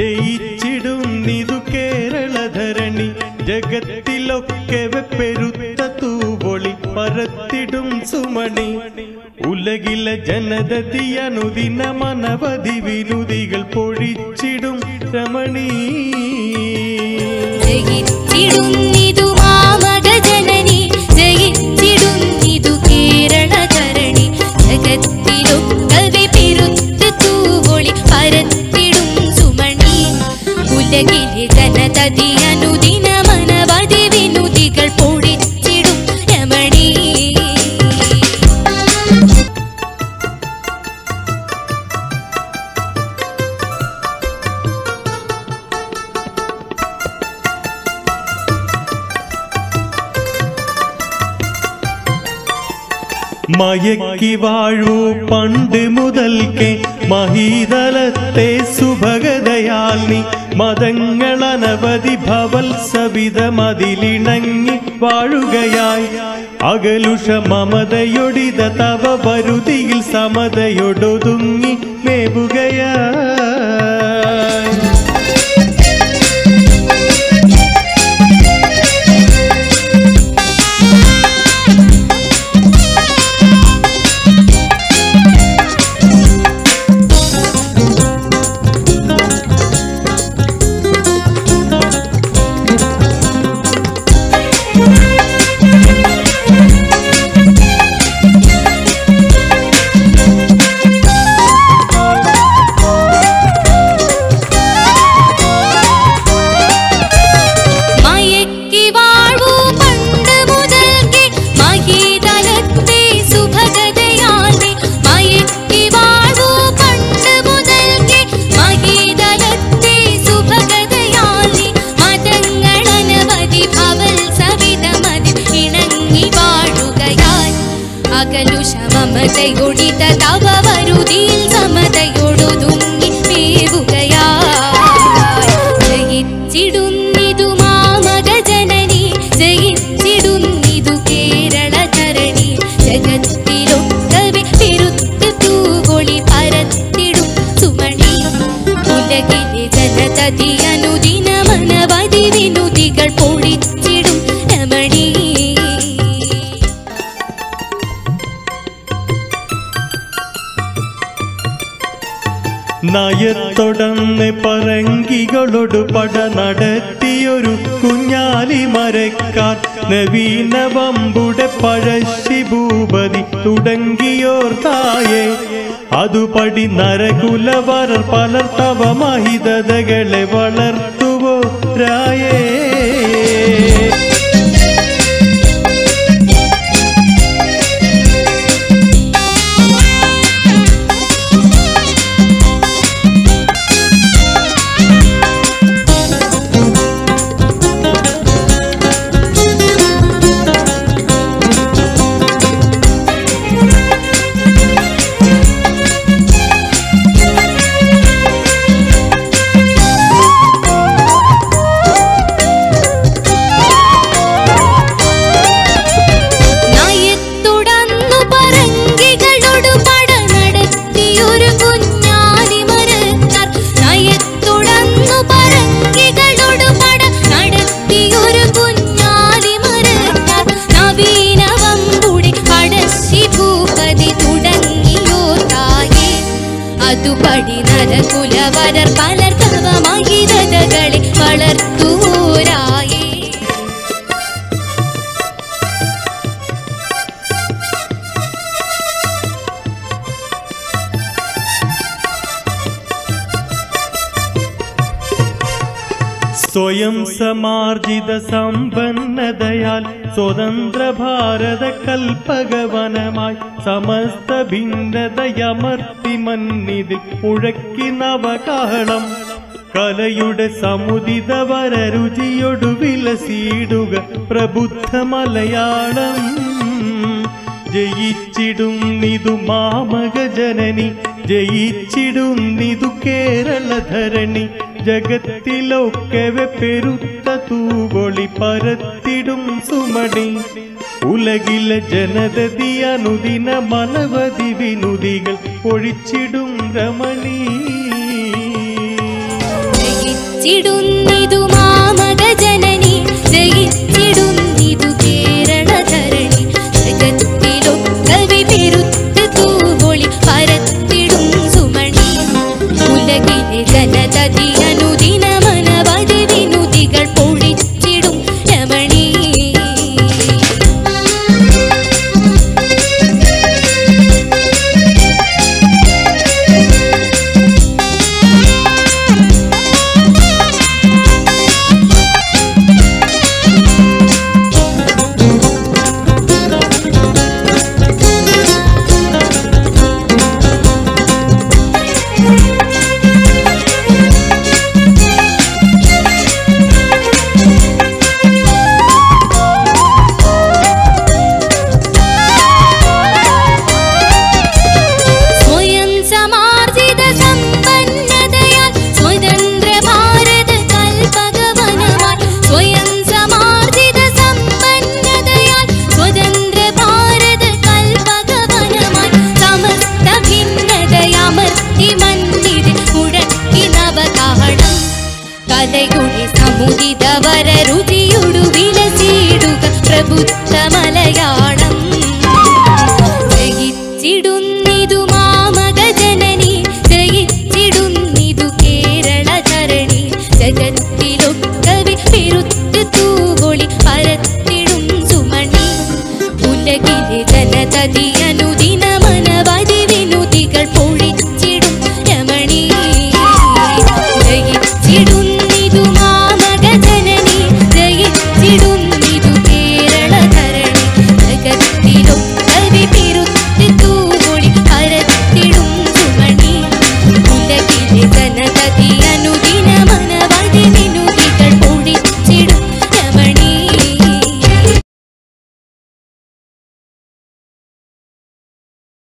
ജയിച്ചിടുന്നിതു കേരളധരണി ജഗത്തിലൊക്കെ പെരുത്ത തൂവൊളി പരത്തിടും സുമണി ഉലകിലെ ജനതതി അനുദിന മനവധി വിനുതികൾ പൊഴിച്ചിടും രമണീ ജയിച്ചിടുന്നിതു മാമകജനനി ജയിച്ചിടുന്നിതു കേരളധരണി ജഗത്തിലൊക്കവെ പെരുത്ത് തൂവൊളി പരത്തിടും സുമണി ഉലകിലെ ജനതതി അനുദിന മനവധി വിനുതികൾ പൊടിച്ചിടും രമണീ മയക്കി വാഴൂ പണ്ട് മുതൽക്കേ മഹീതലത്തെ സുഭഗതയാൽ നീ മതങ്ങൾ അനവധി ഭവൽ സവിധമതിലിണങ്ങി വാഴുകയായി അകലുഷ മമതയൊടിത തവ വരുതിയിൽ സമതയൊടൊതുങ്ങി മേവുകയായി മയക്കി വാഴൂ പണ്ട് മുതൽക്കേ മഹീതലത്തെ സുഭഗതയാലെ മയക്കി വാഴൂ പണ്ട് മുതൽക്കേ മഹീതലത്തെ സുഭഗതയാലെ മതങ്ങൾ അനവധി ഭവൽ സവിധമതിൽ ഇണങ്ങി വാഴുകയാൽ അകലുഷ മമതയൊടിത തവ വരുതിയിൽ സമതയൊടൊതുങ്ങി മേവുകയാൽ ജയിച്ചിടുന്നിതു മാമകജനനി ജയിച്ചിടുന്നിതു കേരളധരണി ജഗത്തിലൊക്കവെ പെരുത്ത് തൂവൊളി പരത്തിടും സുമണി ഉലകിലെ ജനതതി അനുദിന മനവധി വിനുതികൾ പൊടിച്ചിടും രമണീ നയത്തൊടന്ന് പറങ്കികളോട് പട നടത്തിയൊരു കുഞ്ഞാലി മരക്കാർ നവീന വമ്പുടെ പഴശ്ശി ഭൂപതി തുടങ്ങിയോർ തായേ അതുപടി നരകുലവരർ പലർ തവ മഹിതതകളെ വളർത്തുവോ രായേ നയത്തുടന്നു പറങ്കികളോട് പട നടത്തിയൊരു കുഞ്ഞാലി മരക്കാർ നയത്തുടന്നു പറങ്കികളോട് പട നടത്തിയൊരു കുഞ്ഞാലി മരക്കാർ നവീന വമ്പുടി പടശ്ശി ഭൂപതി തുടങ്ങിയോ തായേ അതുപടി നരകുലവരർ പലർ തവ മഹിതകളെ വളർത്തൂരായേ സ്വയം സമാർജിത സമ്പന്നതയാൽ സ്വതന്ത്ര ഭാരത കൽപ്പകവനമായി സമസ്ത ഭിന്നതയമർത്തി മന്നിതിൽ മുഴക്കി നവകാഹളം കലയുടെ സമുദിത വരരുചിയൊടു വിലസീടുക പ്രബുദ്ധ മലയാളം ജയിച്ചിടുന്നിതു മാമക ജനനി ജയിച്ചിടുന്നിതു കേരളധരണി ജഗത്തിലൊക്കെ പെരുത്ത തൂവൊളി പരത്തിടും സുമണി ഉലകിലെ ജനതതി അനുദിന മനവധി വിനുതികൾ ഒഴിച്ചിടും രമണീ ജയിച്ചിടുന്നിതു മാമക ജനനി ജയിച്ചിടുന്നിതു കേരള ധരണി ജഗത്തിലൊക്കവി പെരുത്ത് തൂവൊളി പരത്തിടും സുമണി ഉലകിലെ ജനതതി അനുദിനമനവധി വിനുതികൾ പൊഴിച്ചിടും രമണീ സ്വയം സമാർജിത സമ്പന്നതയാൽ സ്വതന്ത്ര ഭാരത കൽപകവനമായി സ്വയം സമാർജിത സമ്പന്നതയാൽ സ്വതന്ത്ര ഭാരത കൽപകവനമായി സമസ്ത ഭിന്നതയമർത്തി മന്ദിര മുഴക്കി നവകാഹണം കലയുടെ സമുദിത വര രുചിയൊടു വിലസിടുക പ്രബുദ്ധ മലയാളം